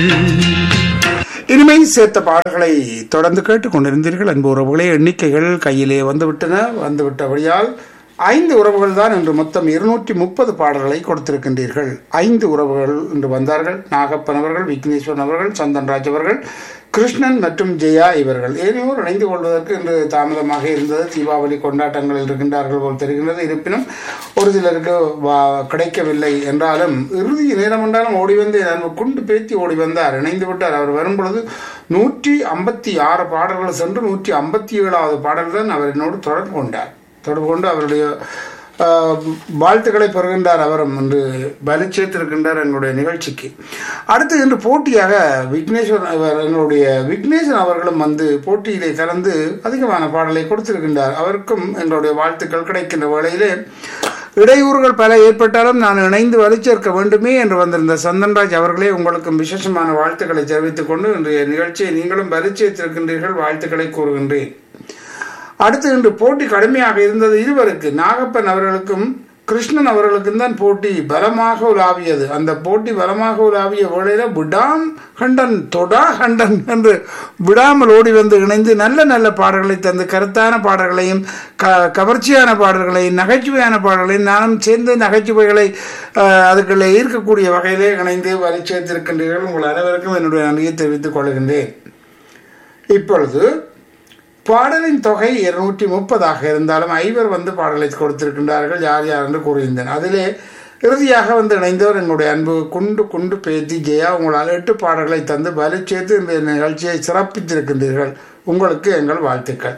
இனிமை சேர்த்த பாடல்களை தொடர்ந்து கேட்டுக்கொண்டிருந்தீர்கள் அன்பு உறவுகளே எண்ணிக்கைகள் கையிலே வந்துவிட்டன வந்துவிட்டபடியால் ஐந்து உறவுகள் தான் இன்று மொத்தம் இருநூற்றி முப்பது பாடல்களை கொடுத்திருக்கின்றீர்கள் ஐந்து உறவுகள் இன்று வந்தார்கள் நாகப்பன் அவர்கள் விக்னேஸ்வரன் அவர்கள் சந்தன்ராஜ் அவர்கள் கிருஷ்ணன் மற்றும் ஜெயா இவர்கள் ஏனையோர் இணைந்து கொள்வதற்கு இன்று தாமதமாக இருந்தது தீபாவளி கொண்டாட்டங்களில் இருக்கின்றார்கள் போல் தெரிகின்றது இருப்பினும் ஒரு சிலருக்கு வா- கிடைக்கவில்லை என்றாலும் இறுதி நேரம் என்றாலும் ஓடி வந்து நான் குண்டு பேத்தி ஓடி வந்தார் இணைந்து விட்டார் அவர் வரும்பொழுது நூற்றி ஐம்பத்தி ஆறு பாடல்கள் சென்று நூற்றி ஐம்பத்தி ஏழாவது பாடல் தான் அவர் என்னோடு தொடர்பு கொண்டார் தொடர்பு கொண்டு அவருடைய ஆஹ், வாழ்த்துக்களை பெறுகின்றார் அவரும் என்று பலிச்சேர்த்திருக்கின்றார் எங்களுடைய நிகழ்ச்சிக்கு அடுத்து இன்று போட்டியாக விக்னேஸ்வரன் அவர் எங்களுடைய விக்னேஸ்வரன் அவர்களும் வந்து போட்டியிலே கலந்து அதிகமான பாடலை கொடுத்திருக்கின்றார் அவருக்கும் எங்களுடைய வாழ்த்துக்கள் கிடைக்கின்ற வேளையிலே இடையூறுகள் பல ஏற்பட்டாலும் நான் இணைந்து வலுச்சேர்க்க வேண்டுமே என்று வந்திருந்த சந்தன்ராஜ் அவர்களே உங்களுக்கும் விசேஷமான வாழ்த்துக்களை தெரிவித்துக் கொண்டு இன்றைய நிகழ்ச்சியை நீங்களும் வலுச்சேர்த்திருக்கின்றீர்கள் வாழ்த்துக்களை கூறுகின்றேன் அடுத்து இன்று போட்டி கடுமையாக இருந்தது இருவருக்கு நாகப்பன் அவர்களுக்கும் கிருஷ்ணன் அவர்களுக்கும் தான் போட்டி பலமாக உலாவியது அந்த போட்டி பலமாக உலாவிய வேளையில விடாம் கண்டன் தொடா கண்டன் என்று விடாமல் ஓடி வந்து இணைந்து நல்ல நல்ல பாடல்களை தந்து கருத்தான பாடல்களையும் க கவர்ச்சியான பாடல்களையும் நகைச்சுவையான பாடல்களையும் நானும் சேர்ந்து நகைச்சுவைகளை அஹ், அதுக்குள்ளே ஈர்க்கக்கூடிய வகையிலே இணைந்து வரி சேர்த்திருக்கின்றீர்கள் உங்கள் அனைவருக்கும் என்னுடைய நன்றியை தெரிவித்துக் கொள்கின்றேன் இப்பொழுது பாடலின் தொகை இருநூற்றி முப்பதாக இருந்தாலும் ஐவர் வந்து பாடலை கொடுத்திருக்கின்றார்கள் யார் யார் என்று கூறியிருந்தேன் அதிலே இறுதியாக வந்து இணைந்தவர் என்னுடைய அன்பு குண்டு குண்டு பேத்தி ஜெயா உங்களால் எட்டு பாடல்களை தந்து வலு சேர்த்து இந்த நிகழ்ச்சியை சிறப்பித்திருக்கின்றீர்கள் உங்களுக்கு எங்கள் வாழ்த்துக்கள்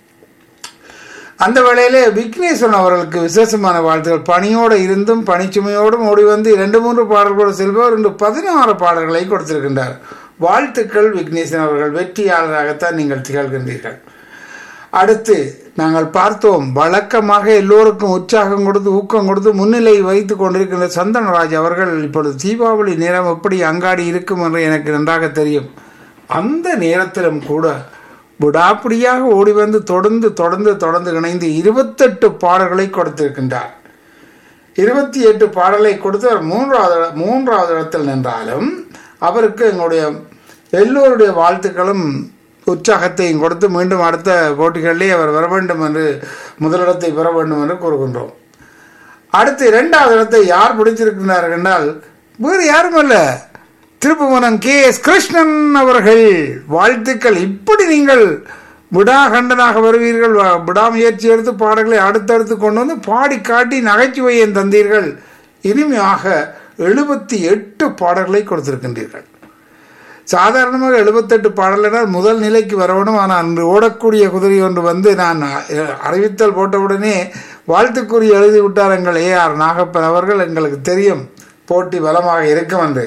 அந்த வேளையிலே விக்னேஸ்வரன் அவர்களுக்கு விசேஷமான வாழ்த்துக்கள் பணியோடு இருந்தும் பணிச்சுமையோடும் ஓடி வந்து இரண்டு மூன்று பாடல்களோடு செல்பவர் இன்று பதினாறு பாடல்களை கொடுத்திருக்கின்றார் வாழ்த்துக்கள் விக்னேஸ்வரன் அவர்கள் வெற்றியாளராகத்தான் நீங்கள் திகழ்கின்றீர்கள் அடுத்து நாங்கள் பார்த்தோம் வழக்கமாக எல்லோருக்கும் உற்சாகம் கொடுத்து ஊக்கம் கொடுத்து முன்னிலை வைத்து கொண்டிருக்கின்ற சந்தனராஜ் அவர்கள் இப்பொழுது தீபாவளி நேரம் எப்படி அங்காடி இருக்கும் என்று எனக்கு நன்றாக தெரியும் அந்த நேரத்திலும் கூட விடாப்பிடியாக ஓடி வந்து தொடர்ந்து தொடர்ந்து தொடர்ந்து இணைந்து இருபத்தெட்டு பாடல்களை கொடுத்திருக்கின்றார் இருபத்தி எட்டு பாடலை கொடுத்து அவர் மூன்றாவது இட- மூன்றாவது இடத்தில் நின்றாலும் அவருக்கு எங்களுடைய எல்லோருடைய வாழ்த்துக்களும் உற்சாகத்தையும் கொடுத்து மீண்டும் அடுத்த போட்டிகளிலே அவர் வர வேண்டும் என்று முதலிடத்தை பெற வேண்டும் என்று கூறுகின்றோம் அடுத்து இரண்டாவது இடத்தை யார் பிடிச்சிருக்கிறார்கள் என்றால் வேறு யாரும் அல்ல திருப்புவனம் கே எஸ் கிருஷ்ணன் அவர்கள் வாழ்த்துக்கள் இப்படி நீங்கள் விடாகண்டனாக வருவீர்கள் வ- விடாமுயற்சி எடுத்து பாடல்களை அடுத்தடுத்து கொண்டு வந்து பாடி காட்டி நகைச்சுவையை தந்தீர்கள் இனிமையாக எழுபத்தி எட்டு பாடல்களை கொடுத்திருக்கின்றீர்கள் சாதாரணமாக எழுபத்தெட்டு பாடலினால் முதல் நிலைக்கு வரணும் ஆனால் அன்று ஓடக்கூடிய குதிரை ஒன்று வந்து நான் அ- அறிவித்தல் போட்டவுடனே வாழ்த்துக்குறி எழுதி விட்டார் எங்கள் ஏ ஆர் நாகப்பன் அவர்கள் எங்களுக்கு தெரியும் போட்டி பலமாக இருக்கும் என்று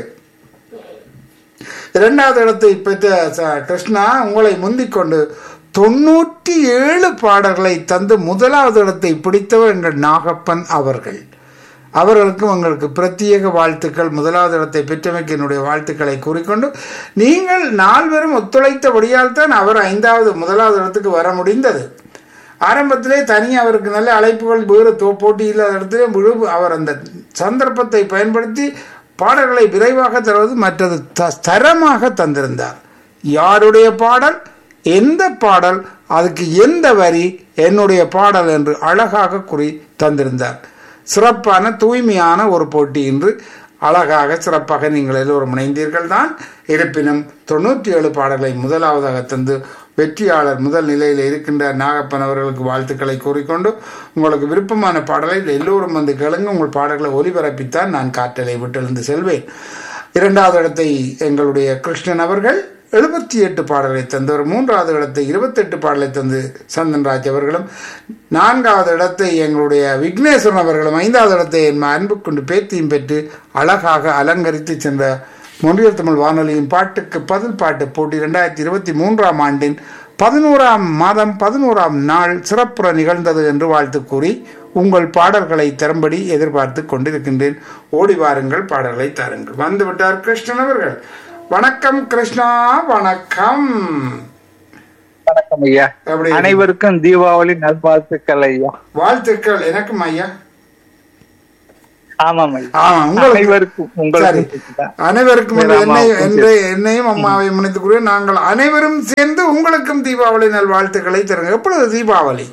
இரண்டாவது இடத்தை பெற்ற ச- கிருஷ்ணா உங்களை முந்திக் கொண்டு தொண்ணூற்றி ஏழு பாடல்களை தந்து முதலாவது இடத்தை பிடித்தவர் எங்கள் நாகப்பன் அவர்கள் அவர்களுக்கும் உங்களுக்கு பிரத்யேக வாழ்த்துக்கள் முதலாவது இடத்தை பெற்றமைக்கு என்னுடைய வாழ்த்துக்களை கூறிக்கொண்டு நீங்கள் நால்வரும் ஒத்துழைத்தபடியால் தான் அவர் ஐந்தாவது முதலாவது இடத்துக்கு வர முடிந்தது ஆரம்பத்திலே தனி அவருக்கு நல்ல அழைப்புகள் வேறு தோ- போட்டி இல்லாத இடத்திலே முழு அவர் அந்த சந்தர்ப்பத்தை பயன்படுத்தி பாடல்களை விரைவாக தருவது மற்றது த- தரமாக தந்திருந்தார் யாருடைய பாடல் எந்த பாடல் அதுக்கு எந்த வரி என்னுடைய பாடல் என்று அழகாக குறி தந்திருந்தார் சிறப்பான தூய்மையான ஒரு போட்டி என்று அழகாக சிறப்பாக நீங்கள் எல்லோரும் இணைந்தீர்கள் தான் இருப்பினும் தொண்ணூற்றி ஏழு பாடல்களை முதலாவதாக தந்து வெற்றியாளர் முதல் நிலையில் இருக்கின்ற நாகப்பன் அவர்களுக்கு வாழ்த்துக்களை கூறிக்கொண்டு உங்களுக்கு விருப்பமான பாடலை எல்லோரும் வந்து கிளங்க உங்கள் பாடல்களை ஒலிபரப்பித்தான் நான் காற்றலை விட்டெழுந்து செல்வேன் இரண்டாவது இடத்தை எங்களுடைய கிருஷ்ணன் அவர்கள் எழுபத்தி எட்டு பாடலை தந்தவர் மூன்றாவது இடத்தை இருபத்தெட்டு பாடலை தந்து சந்தன்ராஜ் அவர்களும் நான்காவது இடத்தை எங்களுடைய விக்னேஸ்வரன் அவர்களும் ஐந்தாவது இடத்தை என் அன்புக்குண்டு பேத்தியும் பெற்று அழகாக அலங்கரித்து சென்ற மொழியல் தமிழ் வானொலியின் பாட்டுக்கு பதில் பாட்டு போட்டி ரெண்டாயிரத்தி இருபத்தி மூன்றாம் ஆண்டின் பதினோராம் மாதம் பதினோராம் நாள் சிறப்புற நிகழ்ந்தது என்று வாழ்த்து கூறி உங்கள் பாடல்களை தரும்படி எதிர்பார்த்து கொண்டிருக்கின்றேன் ஓடி வாருங்கள் பாடல்களை தாருங்கள் வந்துவிட்டார் கிருஷ்ணன் அவர்கள் வணக்கம் கிருஷ்ணா வணக்கம் வணக்கம் ஐயா எப்படி அனைவருக்கும் தீபாவளி நல்வாழ்த்துக்கள் ஐயா வாழ்த்துக்கள் எனக்கும் ஐயா ஆமாம் ஐயா ஆமா உங்களுக்கு அனைவருக்கும் சரி உங்களுக்கு அனைவருக்கும் என்று வேற என்னை அம்மாவுக்கும் என்று என்னையும் அம்மாவையும் நினைத்துக் கொள்வேன் நாங்கள் அனைவரும் சேர்ந்து உங்களுக்கும் தீபாவளி நல்வாழ்த்துக்களை தருங்க எப்பொழுது தீபாவளி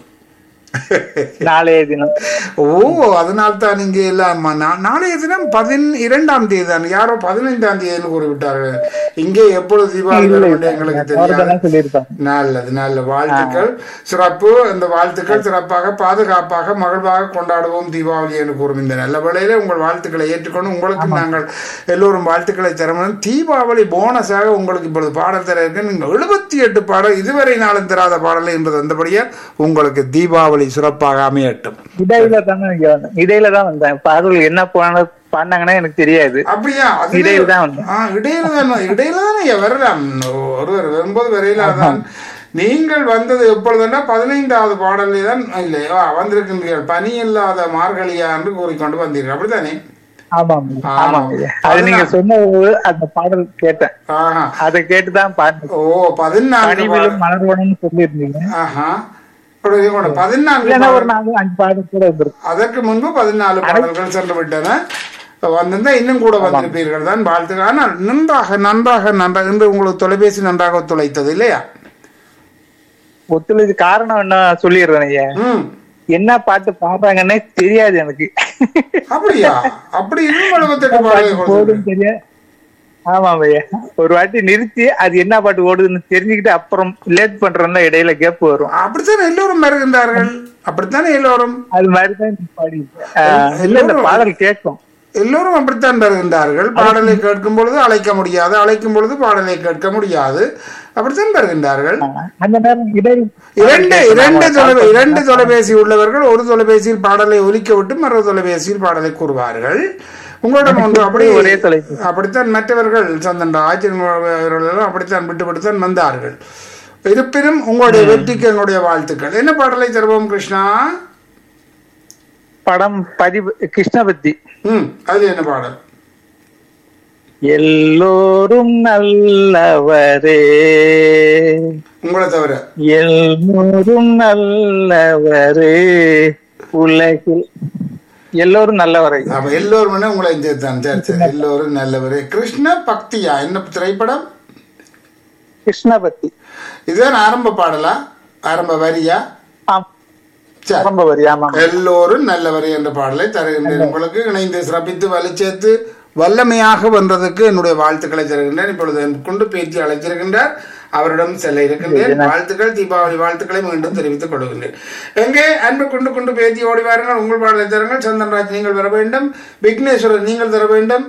நாளைய தினம் ஓ அதனால் தான் இங்கே எல்லாம் நா- நாளைய தினம் பதின் இரண்டாம் தேதி தான் யாரோ பதினைந்தாம் தேதின்னு கூறிவிட்டார்கள் இங்கே எப்பொழுது தீபாவளி வரும் என்று எங்களுக்கு தெரியாது அவர்தான் சொல்லியிருப்பாங்க நல்லது நல்ல வாழ்த்துக்கள் சிறப்பு இந்த வாழ்த்துக்கள் சிறப்பாக பாதுகாப்பாக மகிழ்வாக கொண்டாடுவோம் தீபாவளி என்று கூறும் இந்த நல்ல வேளையில உங்கள் வாழ்த்துக்களை ஏற்றுக்கொண்டு உங்களுக்கும் நாங்கள் எல்லோரும் வாழ்த்துக்களை தரணும் தீபாவளி போனஸாக உங்களுக்கு இப்பொழுது பாடல் தர இருக்கு நீங்கள் எழுபத்தி எட்டு பாடல் இதுவரை நாளும் தராத பாடலை என்பது வந்தபடியே உங்களுக்கு தீபாவளி சிறப்பாக அமையட்டும் இடையில தானே இங்க வந்தேன் இடையில தான் வந்தேன் பாடல் என்ன போன பாடினாங்கன்னா எனக்கு தெரியாது அப்படியா அது இடையில தான் வந்தேன் ஆ இடையில தான் இடையில தான் ஐயா வரலாம் ஒருவர் வரும்போது வரையில தான் நீங்கள் வந்தது எப்பொழுதுன்னா பதினைந்தாவது பாடலே தான் இல்லை ஆ, வந்திருக்கின்றீர்கள் பனி இல்லாத மார்கழியா என்று கூறிக்கொண்டு வந்தீர்கள் அப்படித்தானே ஆமாம் ஐயா. ஆமா. ஆமாம் ஐயா. அது நீங்க சொன்ன அந்த பாடல் கேட்டேன் ஆஹா அதை கேட்டுதான் பாடினேன் ஓ பதினான்கு பணிவிலும் மலர்வனம்னு சொல்லியிருந்தீங்க ஆஹா இப்படி கூட பதினான்கு இல்லைன்னா ஒரு பாடல். நாலு அஞ்சு பாடல் கூட வந்திருக்கும் அதற்கு முன்பு பதினாலு பாடல்கள் சென்று விட்டன வந்திருந்தா இன்னும் கூட வந்திருப்பீர்கள் தான் வாழ்த்துக்கள் ஆனால் நன்றாக நன்றாக நன்றாக இன்று உங்களுக்கு தொலைபேசி நன்றாக ஒத்துழைத்தது இல்லையா ஒத்துழைச்சு காரணம் என்ன சொல்லிடுறேன் ஐயா ம் என்ன பாட்டு பாடுறாங்கன்னே தெரியாது எனக்கு அப்படியா அப்படி இன்னும் எழுபத்தெட்டு பாடல்கள் கொடுத்திருக்கீங்க. போடுன்னு தெரியாது ஆமாம் ஐயா ஒரு வாட்டி நிறுத்தி அது என்ன பாட்டு ஓடுதுன்னு தெரிஞ்சுக்கிட்டு அப்புறம் லேட் பண்றோம்ல இடையில கேப் வரும் அப்படித்தானே எல்லோரும் வருகின்றார்கள் அப்படித்தானே எல்லோரும் அது மாதிரி தான் நீ பாடியிருக்க. ஆஹ் இல்ல இந்த பாடல் கேட்கும் எல்லோரும் அப்படித்தான் வருகின்றார்கள் பாடலை கேட்கும் பொழுது அழைக்க முடியாது அழைக்கும் பொழுது பாடலை கேட்க முடியாது அப்படித்தான் வருகின்றார்கள் அந்த நேரம் இடையில் இரண்டு இரண்டு தொலை இரண்டு தொலைபேசி உள்ளவர்கள் ஒரு தொலைபேசியில் பாடலை ஒலிக்க விட்டு மற்றொரு தொலைபேசியில் பாடலை கூறுவார்கள் உங்களிடம் ஒன்று அப்படி ஒரே தொலைபேசி. அப்படித்தான் மற்றவர்கள் சந்தன் ஆச்சரியர்கள் எல்லாம் அப்படித்தான் விட்டு விட்டுத்தான் வந்தார்கள் இருப்பினும் உங்களுடைய வெற்றிக்கு எங்களுடைய வாழ்த்துக்கள் என்ன பாடலை தருவோம் கிருஷ்ணா படம் பதிவு கிருஷ்ணபத்தி ம் அது என்ன பாடல் எல்லோரும் நல்லவரே உங்களை தவிர எல்லோரும் நல்லவரே உலகில் எல்லோரும் நல்லவரை அப்ப எல்லோரும் உங்களை சேர்த்தான் சரி சரி எல்லோரும் நல்லவரே கிருஷ்ண பக்தியா என்ன திரைப்படம் கிருஷ்ணபத்தி இதுதான் ஆரம்ப பாடலா ஆரம்ப வரியா ஆம் சரி ரொம்ப வரி ஆமாம் எல்லோரும் நல்லவரே என்ற பாடலை தருகின்றேன் உங்களுக்கு இணைந்து சிறப்பித்து வலிச்சேர்த்து வல்லமையாக வென்றதுக்கு என்னுடைய வாழ்த்துக்களை தருகின்றேன் இப்பொழுது என் கொண்டு பேச்சு அழைச்சிருக்கின்றார் அவரிடம் செல்ல இருக்கின்றேன் வாழ்த்துக்கள் தீபாவளி வாழ்த்துக்களை மீண்டும் தெரிவித்துக் கொள்கின்றேன் எங்கே அன்பு கொண்டு கொண்டு பேத்தி ஓடி வாருங்கள் உங்கள் பாடலை தருங்கள் சந்தன்ராஜ் நீங்கள் வர வேண்டும் விக்னேஸ்வரர் நீங்கள் தர வேண்டும்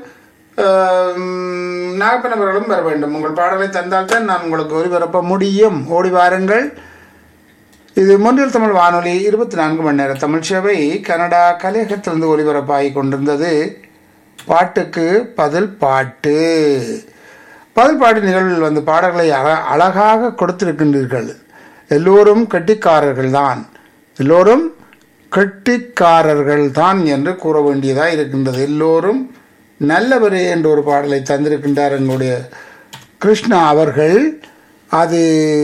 ஆம், நாகப்பன் அவர்களும் வர வேண்டும் உங்கள் பாடலை தந்தால்தான் நான் உங்களுக்கு ஒளிபரப்ப முடியும் ஓடி வாருங்கள் இது மொன்றில் தமிழ் வானொலி இருபத்தி நான்கு மணி நேர தமிழ் சேவை கனடா கலையகத்திலிருந்து ஒலிபரப்பாகி கொண்டிருந்தது பாட்டுக்கு பதில் பாட்டு பதில் பாட்டு நிகழ்வில் வந்து பாடல்களை அழ- அழகாக கொடுத்திருக்கின்றீர்கள் எல்லோரும் கெட்டிக்காரர்கள் தான் எல்லோரும் கெட்டிக்காரர்கள் தான் என்று கூற வேண்டியதாக இருக்கின்றது எல்லோரும் நல்லவரே என்ற ஒரு பாடலை தந்திருக்கின்றார் எங்களுடைய கிருஷ்ணா அவர்கள் அது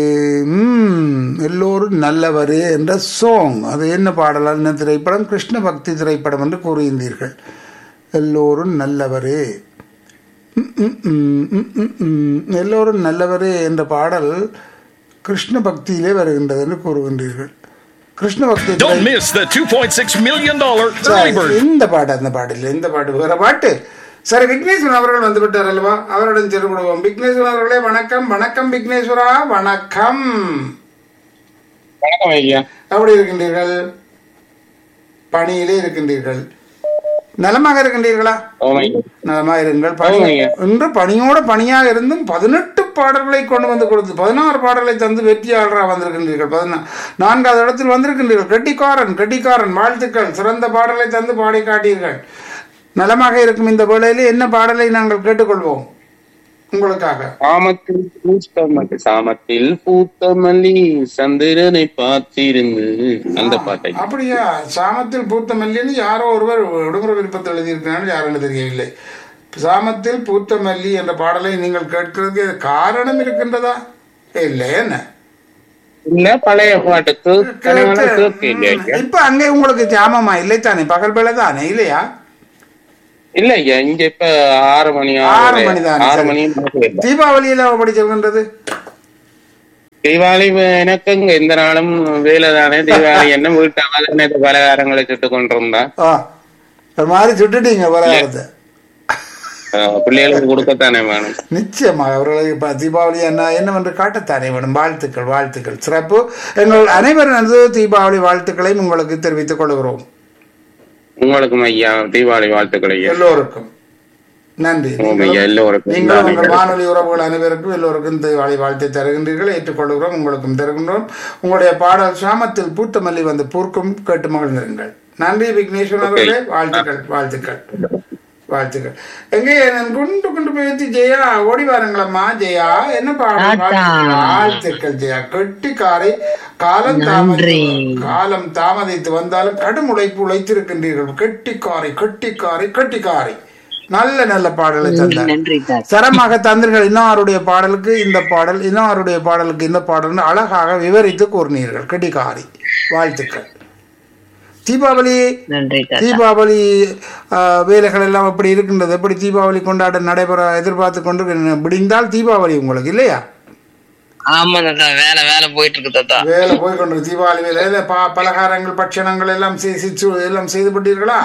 ம், எல்லோரும் நல்லவரே என்ற சோங் அது என்ன பாடல் என்ன திரைப்படம் கிருஷ்ண பக்தி திரைப்படம் என்று கூறியிருந்தீர்கள் எல்லோரும் நல்லவரே ம், ம், ம், ம், ம், ம். எல்லோரும் நல்லவரே என்ற பாடல் கிருஷ்ண பக்தியிலே வருகின்றது என்று கூறுகின்றீர்கள் கிருஷ்ண பக்தி Don't திரை- miss the $2.6 million early சரி, bird. இந்த பாட்டு அந்த பாட்டு இல்லை இந்த பாட்டு வேற பாட்டு சரி விக்னேஸ்வரன் அவர்கள் வந்து விட்டார் அல்லவா அவருடன் திருவிடுவோம் விக்னேஸ்வரன் அவர்களே வணக்கம் வணக்கம் விக்னேஸ்வரா வணக்கம் வணக்கம் ஐயா எப்படி இருக்கின்றீர்கள் பணியிலே இருக்கின்றீர்கள் நலமாக இருக்கின்றீர்களா ஓம் ஐயா நலமாக இருங்கள் பணி ஆமாய்யா. இன்று பணியோட பணியாக இருந்தும் பதினெட்டு பாடல்களை கொண்டு வந்து கொடுத்து பதினாறு பாடல்களை தந்து வெற்றியாளராக வந்திருக்கின்றீர்கள் பதினா நான்காவது இடத்தில் வந்திருக்கின்றீர்கள் கெட்டிக்காரன் கெட்டிக்காரன் வாழ்த்துக்கள் சிறந்த பாடலை தந்து பாடி காட்டீர்கள் நலமாக இருக்கும் இந்த வேளையிலே என்ன பாடலை நாங்கள் கேட்டுக்கொள்வோம் உங்களுக்காக சாமத்தில் பூத்த மல்லி சாமத்தில் பூத்த மல்லி சந்திரனை பார்த்திருந்து அந்த பாட்டை அப்படியா சாமத்தில் பூத்த மல்லின்னு யாரோ ஒருவர் விடுமுறை விருப்பத்தில் எழுதியிருக்கிறார்கள் யாருன்னு தெரியவில்லை சாமத்தில் பூத்த மல்லி என்ற பாடலை நீங்கள் கேட்கிறதுக்கு காரணம் இருக்கின்றதா இல்லை என்ன இல்ல பழைய பாட்டுக்கு கனவுல கேட்க இல்லையா ஐயா இப்ப அங்கே உங்களுக்கு ஜாமமா இல்லை தானே பகல் வேலை தானே இல்லையா இல்ல ஐயா இங்க இப்ப ஆறு மணி ஆறு மணி தான் ஆறு சரி. மணி தீபாவளியில எப்படி சொல்கின்றது தீபாவளி எனக்குங்க எந்த நாளும் வேலை தானே தீபாவளி என்ன வீட்டு அவலமே பலகாரங்களை சுட்டு கொண்டிருந்தா ஆ ஒரு மாதிரி சுட்டுட்டீங்க பரவாயில்ல அஹ் பிள்ளைகளுக்கு கொடுக்கத்தானே வேணும் நிச்சயமாக அவர்களுக்கு இப்ப தீபாவளி என்ன என்னவென்று காட்டத்தானே வேணும் வாழ்த்துக்கள் வாழ்த்துக்கள் சிறப்பு எங்கள் அனைவரது தீபாவளி வாழ்த்துக்களையும் உங்களுக்கு தெரிவித்துக் கொள்கிறோம் உங்களுக்கும் ஐயா தீபாவளி வாழ்த்துக்கள் ஐயா எல்லோருக்கும் நன்றி ஆமாம் ஐயா, எல்லோருக்கும். நீங்களும் உங்கள் வானொலி உறவுகள் அனைவருக்கும் எல்லோருக்கும் தீபாவளி வாழ்த்தை தருகின்றீர்கள் ஏற்றுக்கொள்கிறோம் உங்களுக்கும் தருகின்றோம் உங்களுடைய பாடல் சாமத்தில் பூத்த மல்லி வந்து பூர்க்கும் கேட்டு மகிழ்ந்திருங்கள் நன்றி விக்னேஸ்வரன் அவர்களே வாழ்த்துக்கள் வாழ்த்துக்கள் வாழ்த்துக்கள் எங்கே நான் குண்டு குண்டு போய் ஜெயா ஓடி வாருங்களம்மா ஜெயா என்ன பாடல் வாழ்த்துக்கள் ஜெயா கெட்டிக்காரை காலம் தாமதித்து காலம் தாமதித்து வந்தாலும் கடும் உழைப்பு உழைத்திருக்கின்றீர்கள் கெட்டிக்காரை கெட்டிக்காரை கெட்டிக்காரை நல்ல நல்ல பாடலை தந்தார் நன்றி சார் சரமாக தந்தீர்கள் இன்னாருடைய பாடலுக்கு இந்த பாடல் இன்னாருடைய பாடலுக்கு இந்த பாடல்னு அழகாக விவரித்து கூறினீர்கள் கெட்டிக்காரி வாழ்த்துக்கள் தீபாவளி நன்றி சார் தீபாவளி ஆஹ், வேலைகள் எல்லாம் எப்படி இருக்கின்றது எப்படி தீபாவளி கொண்டாட நடைபெற எதிர்பார்த்து கொண்டு விடிந்தால் தீபாவளி உங்களுக்கு இல்லையா ஆமா தாத்தா வேலை வேலை போயிட்டு இருக்கு தாத்தா வேலை போய் கொண்டு தீபாவளி வேலை இல்ல, பா பலகாரங்கள் பட்சணங்கள் எல்லாம் செய்- சிச்சு எல்லாம் செய்து விட்டீர்களா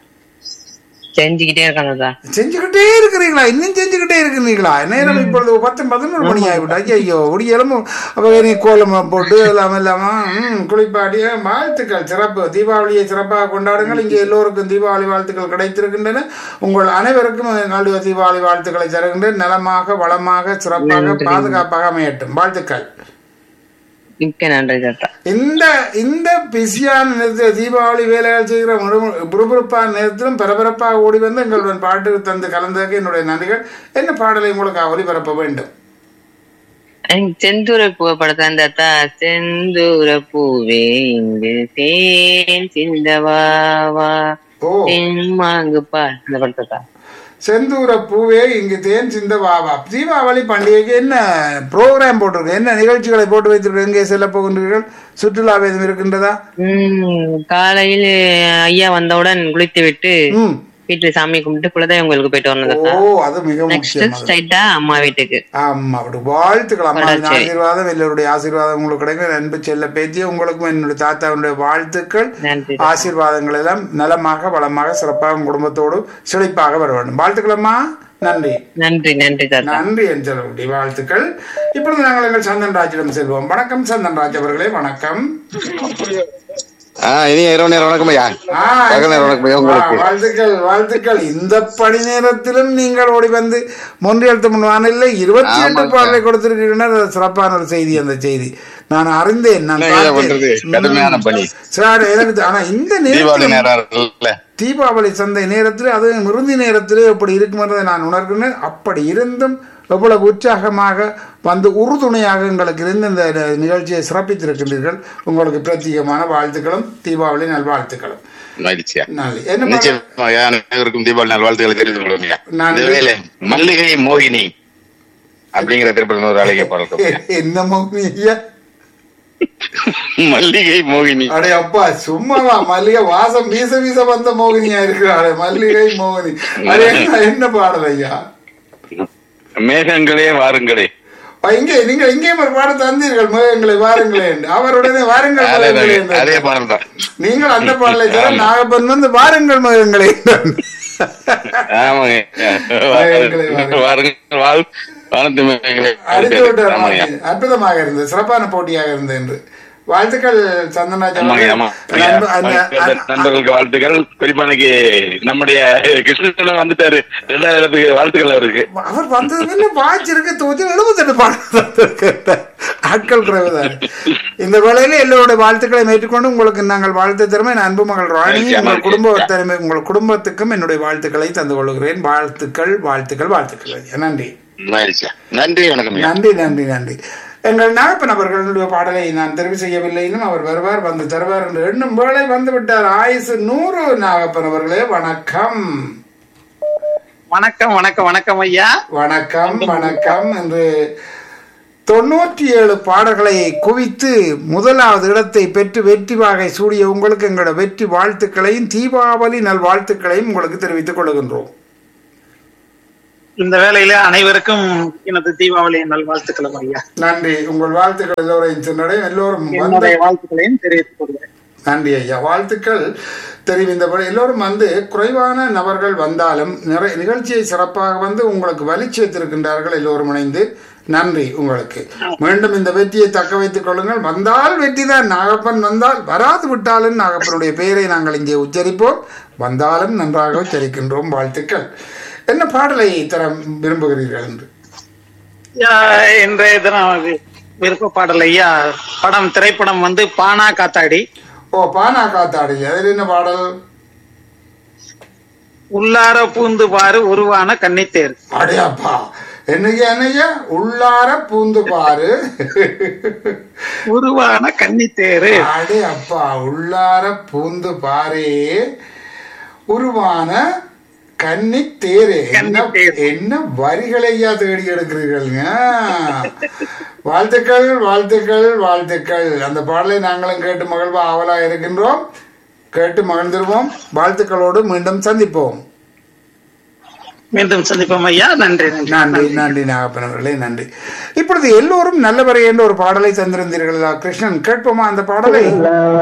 செஞ்சுக்கிட்டே இருக்காங்க தாத்தா செஞ்சுக்கிட்டே இருக்கிறீங்களா இன்னும் செஞ்சுக்கிட்டே இருக்கிறீங்களா நேரம் இப்பொழுது பத்து பதினொரு மணி ஆகிவிட்டா ஐயோ ஒடியலும் அப்போ நீ கோலம் போட்டு எல்லாம் இல்லாம ம், குளிப்பாடி வாழ்த்துக்கள் சிறப்பு தீபாவளியை சிறப்பாக கொண்டாடுங்கள் இங்கே எல்லோருக்கும் தீபாவளி வாழ்த்துக்கள் கிடைத்திருக்கின்றன உங்கள் அனைவருக்கும் நல்ல தீபாவளி வாழ்த்துக்களை தருகின்றேன் நலமாக வளமாக சிறப்பாக பாதுகாப்பாக அமையட்டும் வாழ்த்துக்கள் மிக்க நன்றி தாத்தா இந்த இந்த பிஸியான நேரத்தில் தீபாவளி வேலைகள் செய்கிற முழு- புறுபுறுப்பான நேரத்திலும் பரபரப்பாக ஓடி வந்து எங்களுடன் பாட்டு தந்து கலந்ததுக்கு என்னுடைய நன்றிகள் என்ன பாடலை உங்களுக்கு ஒளிபரப்ப வேண்டும் எனக்கு செந்தூர பூவை படத்தான் தாத்தா செந்தூர பூவே இங்கு தேன் சிந்தவாவா ஓ தென் மாங்கு பா இந்த படத்தா செந்தூர பூவே இங்கு தேன் சிந்த வாவா தீபாவளி பண்டிகைக்கு என்ன ப்ரோக்ராம் போட்டிருக்கு என்ன நிகழ்ச்சிகளை போட்டு வைத்திருக்க எங்கே செல்ல போகின்றீர்கள் சுற்றுலா எதுவும் இருக்கின்றதா உம் காலையில் ஐயா வந்தவுடன் குளித்து விட்டு ம் வீட்டுல சாமி கும்பிட்டு குலதெய்வம் கோயிலுக்கு போயிட்டு வரணும் ஓ தாத்தா அது மிக நெக்ஸ்ட் முக்கியம் ஸ்ட்ரைட்டா அம்மா வீட்டுக்கு ஆமா அப்படி வாழ்த்துக்கள் அம்மாவின் வளர்ச்சி. ஆசீர்வாதம் எல்லோருடைய ஆசீர்வாதம் உங்களுக்கு கிடைக்கும் அன்பு செல்ல பேத்தி உங்களுக்கும் என்னுடைய தாத்தாவுடைய வாழ்த்துக்கள் நன்றி ஆசீர்வாதங்கள் எல்லாம் நலமாக வளமாக சிறப்பாக உங்கள் குடும்பத்தோடு செழிப்பாக வர வேண்டும் வாழ்த்துக்களம்மா நன்றி நன்றி நன்றி தாத்தா நன்றி என்று சொல்லக்கூடிய வாழ்த்துக்கள் இப்பொழுது நாங்கள் எங்கள் சந்தன் ராஜிடம் செல்வோம் வணக்கம் சந்தன் ராஜ் அவர்களே வணக்கம் ஆ இனி இரவு நேரம் வணக்கம் ஐயா ஆ, பகல் நேரம் வணக்கம் ஐயா வா, உங்களுக்கு வாழ்த்துக்கள் வாழ்த்துக்கள் இந்த பணி நேரத்திலும் நீங்கள் ஓடி வந்து மொன்றியல் தமிழ் வானிலை இருபத்தி எட்டு ஆமாங்க. பாடலை கொடுத்திருக்கிறீர்கள் அது சிறப்பான ஒரு செய்தி அந்த செய்தி நான் அறிந்தேன் நான் என்ன ஐயா பார்த்தேன். பண்றது? கடுமையான ம். பணி. சார் எனக்கு தெ- ஆனா இந்த தீபாவளி நேரத்தில் நேரம் இல்ல தீபாவளி சந்தை நேரத்தில் அது மிருந்தி நேரத்தில் எப்படி இருக்கும் என்பதை நான் உணர்கிறேன் அப்படி இருந்தும் எவ்வளவு உற்சாகமாக வந்து உறுதுணையாக எங்களுக்கு இருந்து இந்த நிகழ்ச்சியை சிறப்பித்திருக்கின்றீர்கள் உங்களுக்கு பிரத்யேகமான வாழ்த்துக்களும் தீபாவளி நல்வாழ்த்துக்களும் மகிழ்ச்சியா நன்றி என்ன பாடல்? நிச்சயமா ஐயா அனைவருக்கும் தீபாவளி நாள் வாழ்த்துக்களை தெரிவித்துக் கொள்ளுங்க ஐயா. நன்றி. இந்த வேலை மல்லிகை மோகினி அப்படிங்கிற திரைப்படம் ஒரு அழகிய பாடல் என்ன மோகினி ஐயா மல்லிகை மோகினி அடே அப்பா சும்மாவா மல்லிகை வாசம் வீச வீச வந்த மோகினியா இருக்கிறாளே மல்லிகை மோகினி அடே என்ன பாடல் ஐயா மேகங்களே வாருங்களே அப்ப இங்கே நீங்க இங்கேயும் ஒரு பாடம் தந்தீர்கள் மேகங்களை வாருங்களே என்று. அவருடனே வாருங்கள் அதே மேகங்களே தான், என்று. அதே பாடல் தான் நீங்கள் அந்த பாடலை தர நாகப்பன் வந்து வாருங்கள் மேகங்களே என்றார். ஆமாங்க மேகங்களே வாருங்கள். வாருங்கள் வாழ் வானத்து மேகங்களே அடித்து விட்டார் ஆமாங்க மாமி. அற்புதமாக இருந்தது சிறப்பான போட்டியாக இருந்தது என்று வாழ்த்துக்கள் சந்தனராஜ் ஆமாங்க அவர்கள். ஆமா நண்ப- அந்த- அந்த- நண்பர்களுக்கு வாழ்த்துக்கள் குறிப்பா இன்னைக்கு நம்முடைய கிருஷ்ணன் வந்துட்டாரு ரெண்டாயிரத்துக்கு வாழ்த்துக்கள் அவருக்கு அவர் வந்தது என்ன வாட்ச் இருக்கு தூத்தி எழுபத்தெட்டு பாடம் ஆட்கள் குறைவுதான் இந்த வேளையில எல்லோருடைய வாழ்த்துக்களை ஏற்றுக்கொண்டு உங்களுக்கு நாங்கள் வாழ்த்து திறமை என் அன்பு மகள் ராணி உங்கள் குடும்ப திறமை உங்கள் குடும்பத்துக்கும் என்னுடைய வாழ்த்துக்களை தந்து கொள்கிறேன் வாழ்த்துக்கள் வாழ்த்துக்கள் வாழ்த்துக்கள் ஐயா. நன்றி மகிழ்ச்சியா நன்றி வணக்கம் ஐயா. நன்றி நன்றி நன்றி எங்கள் நாகப்பன் அவர்களுடைய பாடலை நான் தெரிவு செய்யவில்லை இன்னும் அவர் வருவார் வந்து தருவார் என்று எண்ணும் வேளை வந்து விட்டார் ஆயுசு நூறு நாகப்பன் அவர்களே வணக்கம் வணக்கம் வணக்கம் வணக்கம் ஐயா வணக்கம் வணக்கம் என்று தொண்ணூற்றி ஏழு பாடல்களை குவித்து முதலாவது இடத்தை பெற்று வெற்றி வாகை சூடிய உங்களுக்கு எங்களோட வெற்றி வாழ்த்துக்களையும் தீபாவளி நல்வாழ்த்துக்களையும் உங்களுக்கு தெரிவித்துக் கொள்கின்றோம் இந்த வேளையில அனைவருக்கும் எனது தீபாவளி நல்வாழ்த்துக்களும் ஐயா நன்றி உங்கள் வாழ்த்துக்கள் எல்லோரையும் சென்றடையும் எல்லோரும் வந்து என்னுடைய வாழ்த்துக்களையும் தெரிவித்துக் கொள்கிறேன் நன்றி ஐயா வாழ்த்துக்கள் தெரிவிந்தபடி எல்லோரும் வந்து குறைவான நபர்கள் வந்தாலும் நிறைய நிகழ்ச்சியை சிறப்பாக வந்து உங்களுக்கு வலி சேர்த்திருக்கின்றார்கள் எல்லோரும் இணைந்து நன்றி உங்களுக்கு மீண்டும் இந்த வெற்றியை தக்க வைத்துக் கொள்ளுங்கள் வந்தால் வெற்றி தான் நாகப்பன் வந்தால் வராது விட்டாலும் நாகப்பனுடைய பெயரை நாங்கள் இங்கே உச்சரிப்போம் வந்தாலும் நன்றாக உச்சரிக்கின்றோம் வாழ்த்துக்கள் என்ன பாடலை தர விரும்புகிறீர்கள் என்று ஐயா, இன்றைய தினம் வி- விருப்ப பாடல் ஐயா படம் திரைப்படம் வந்து பானா காத்தாடி ஓ பானா காத்தாடி அதில் என்ன பாடல் உள்ளார பூந்து பாரு உருவான கன்னித்தேர் அடையாப்பா என்னையா என்னையா உள்ளார பூந்து பாரு உருவான கன்னித்தேரு அடே அப்பா உள்ளார பூந்து பாரே உருவான கன்னி தேரே என்ன கன்னித்தேர். என்ன வரிகளையா தேடி எடுக்கிறீர்கள்ங்க வாழ்த்துக்கள் வாழ்த்துக்கள் வாழ்த்துக்கள் அந்த பாடலை நாங்களும் கேட்டு மகிழ்வா ஆவலா இருக்கின்றோம் கேட்டு மகிழ்ந்துருவோம் வாழ்த்துக்களோடு மீண்டும் சந்திப்போம் மீண்டும் சந்திப்போம் ஐயா நன்றி நன்றி நன்றி நன்றி நாகப்பன் அவர்களே நன்றி இப்பொழுது எல்லோரும் நல்லவரை என்ற ஒரு பாடலை தந்திருந்தீர்களா கிருஷ்ணன் கேட்போமா அந்த பாடலை